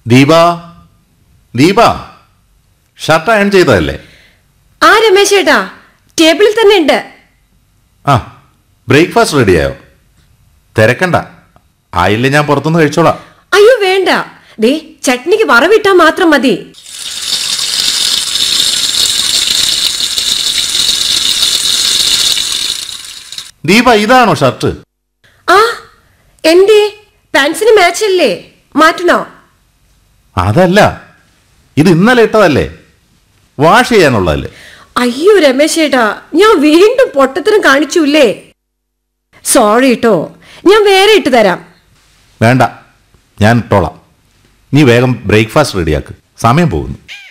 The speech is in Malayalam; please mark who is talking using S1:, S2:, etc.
S1: ദീപ ദീപ ഷർട്ട് അയൺ ചെയ്തതല്ലേ
S2: ആ രമേശ് ചേട്ടാ ടേബിളിൽ തന്നെ ഉണ്ട്
S1: ആ ബ്രേക്ക്ഫാസ്റ്റ് റെഡിയായോ തിരക്കണ്ട ആയില്ലേ ഞാൻ പുറത്തുനിന്ന് കഴിച്ചോളാം
S2: അയ്യോ വേണ്ട ദേ ചട്നിക്ക് വറവിട്ടാ മാത്രം മതി
S1: ദീപ ഇതാണോ ഷർട്ട്
S2: ആ എന്തേ പാൻസിന് മാച്ച് അല്ലേ മാറ്റണോ
S1: അതല്ല ഇത് ഇന്നലെ ഇട്ടതല്ലേ വാഷ് ചെയ്യാനുള്ളതല്ലേ
S2: അയ്യോ രമേശ് ചേട്ടാ ഞാൻ വീണ്ടും പൊട്ടത്തരം കാണിച്ചൂല്ലേ സോറി കേട്ടോ ഞാൻ വേറെ ഇട്ട് തരാം
S1: വേണ്ട ഞാൻ ഇട്ടോളാം നീ വേഗം ബ്രേക്ക്ഫാസ്റ്റ് റെഡിയാക്ക് സമയം പോകുന്നു